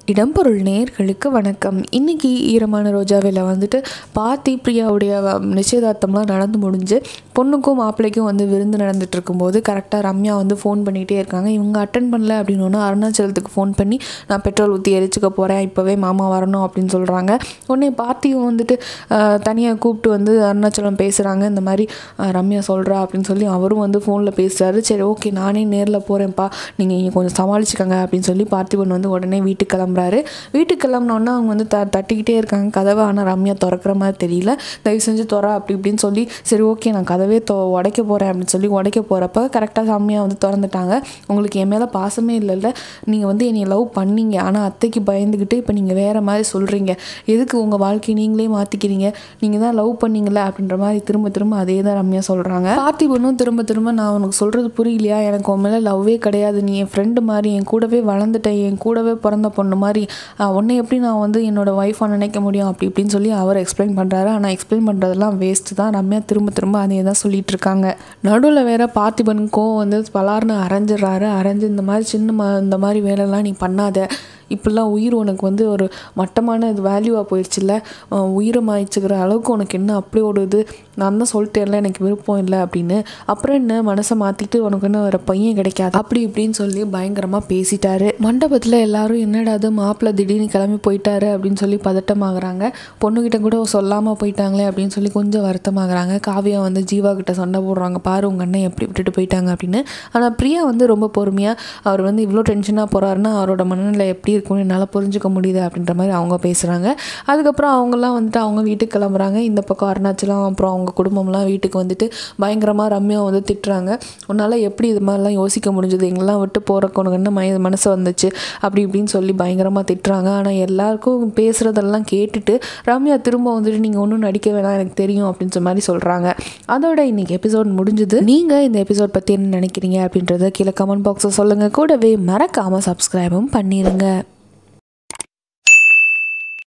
இடம்பொருள் நேர்களுக்கு வணக்கம் இன்னைக்கு ஈரமான ரோஜாவில் வந்துட்டு பாத்தி பிரியாவுடைய வ- நிச்சயதார்த்தம்லாம் நடந்து முடிஞ்சு பொண்ணுக்கும் மாப்பிள்ளைக்கும் வந்து விருந்து நடந்துட்டு இருக்கும்போது கரெக்டாக ரம்யா வந்து ஃபோன் பண்ணிகிட்டே இருக்காங்க இவங்க அட்டன் பண்ணல அப்படின்னு அருணாச்சலத்துக்கு ஃபோன் பண்ணி நான் பெட்ரோல் ஊற்றி எரிச்சுக்க போகிறேன் இப்போவே மாமா வரணும் அப்படின்னு சொல்கிறாங்க உடனே பார்த்தியும் வந்துட்டு தனியாக கூப்பிட்டு வந்து அருணாச்சலம் பேசுகிறாங்க இந்த மாதிரி ஆஹ், ரம்யா சொல்கிறா அப்படின்னு சொல்லி அவரும் வந்து ஃபோனில் பேசுகிறாரு சரி ஓகே நானே நேரில் போகிறேன்ப்பா நீங்கள் இங்கே கொஞ்சம் சமாளிச்சுக்கங்க அப்படின்னு சொல்லி பார்த்திபன் வந்து உடனே வீட்டுக்கு கிளம்புறாரு வீட்டுக்கு கிளம்புனோன்னா அவங்க வந்து த தட்டிக்கிட்டே இருக்காங்க கதவை ஆனால் ரம்யா திறக்கிற மாதிரி தெரியல தயவு செஞ்சு திற அப்படி இப்படின்னு சொல்லி சரி ஓகே நான் கதவே தொ உடைக்க போகிறேன் அப்படின்னு சொல்லி உடைக்க போகிறப்ப கரெக்டாக ரம்யா வந்து திறந்துட்டாங்க உங்களுக்கு என் மேலே பாசமே இல்லைல்ல நீங்கள் வந்து என்னை லவ் பண்ணீங்க ஆனால் அத்தைக்கு பயந்துக்கிட்டு இப்போ நீங்கள் வேறு மாதிரி சொல்கிறீங்க எதுக்கு உங்கள் வாழ்க்கையை நீங்களே மாற்றிக்கிறீங்க நீங்கள் தான் லவ் பண்ணீங்களே அப்படின்ற மாதிரி திரும்ப திரும்ப அதே தான் ரம்யா சொல்கிறாங்க பார்த்திபனும் திரும்ப திரும்ப நான் உனக்கு சொல்கிறது புரியலையா எனக்கு உன் மேலே லவ்வே கிடையாது நீ என் ஃப்ரெண்டு மாதிரி என் கூடவே வளர்ந்துட்டேன் என் கூடவே பிறந்த பொண்ணு மாதிரி ஆஹ், உன்னை எப்படி நான் வந்து என்னோட ஒய்ஃபாக நினைக்க முடியும் அப்படி இப்படின்னு சொல்லி அவர் எக்ஸ்பிளைன் பண்ணுறாரு ஆனால் எக்ஸ்பிளைன் பண்ணுறதெல்லாம் வேஸ்ட்டு தான் ரம்யா திரும்ப திரும்ப அதே தான் சொல்லிட்டு இருக்காங்க நடுவில் வேற பார்த்திபனுக்கும் வந்து பலார்னு அரைஞ்சிடுறாரு அரைஞ்சு இந்த மாதிரி சின்ன ம இந்த மாதிரி வேலைலாம் நீ பண்ணாத இப்படிலாம் உயிர் உனக்கு வந்து ஒரு மட்டமான இது வேல்யூவாக போயிடுச்சுல்ல அஹ் உயிரை மாய்ச்சிக்கிற அளவுக்கு உனக்கு என்ன அப்படி ஒரு இது நான் தான் சொல்லிட்டேன்ல எனக்கு விருப்பம் இல்லை அப்படின்னு அப்புறம் என்ன மனசை மாற்றிட்டு உனக்கு என்ன வேறு பையன் கிடைக்காது அப்படி இப்படின்னு சொல்லி பயங்கரமாக பேசிட்டாரு மண்டபத்தில் எல்லாரும் என்னடா அது மாப்பிள்ளை திடீர்னு கிளம்பி போயிட்டாரு அப்படின்னு சொல்லி பதட்டமாகறாங்க பொண்ணுக்கிட்ட கூட சொல்லாமல் போயிட்டாங்களே அப்படின்னு சொல்லி கொஞ்சம் வருத்தமாகறாங்க காவியா வந்து ஜீவா கிட்ட சண்டை போடுறாங்க பாரு உங்கள் அண்ணன் எப்படி விட்டுட்டு போயிட்டாங்க அப்படின்னு ஆனால் பிரியா வந்து ரொம்ப பொறுமையாக அவர் வந்து இவ்வளோ டென்ஷனாக போகிறாருன்னா அவரோட மனநிலை எப்படி இருக்கும்னு என்னால் புரிஞ்சுக்க முடியுது அப்படின்ற மாதிரி அவங்க பேசுகிறாங்க அதுக்கப்புறம் அவங்கெல்லாம் வந்துட்டு அவங்க வீட்டுக்கு கிளம்புறாங்க இந்த பக்கம் அருணாச்சலம் அப்புறம் அவங்க குடும்பம்லாம் வீட்டுக்கு வந்துட்டு பயங்கரமாக ரம்யா வந்து திட்டுறாங்க உன்னால் எப்படி இது மாதிரிலாம் யோசிக்க முடிஞ்சது எங்கெல்லாம் விட்டு போகிறக்கு உனக்கு என்ன மய மனசு வந்துச்சு அப்படி இப்படின்னு சொல்லி பயங்கரமாக திட்டுறாங்க ஆனால் எல்லாருக்கும் பேசுகிறதெல்லாம் கேட்டுட்டு ரம்யா திரும்ப வந்துட்டு நீங்கள் ஒன்றும் நடிக்க வேணாம் எனக்கு தெரியும் அப்படின்னு சொன்ன மாதிரி சொல்கிறாங்க அதோட இன்னைக்கு எபிசோட் முடிஞ்சுது நீங்கள் இந்த எபிசோட் பற்றி என்ன நினைக்கிறீங்க அப்படின்றத கீழே கமெண்ட் பாக்ஸில் சொல்லுங்கள் கூடவே மறக்காமல் சப்ஸ்கிரைபும் பண்ணிடுங்க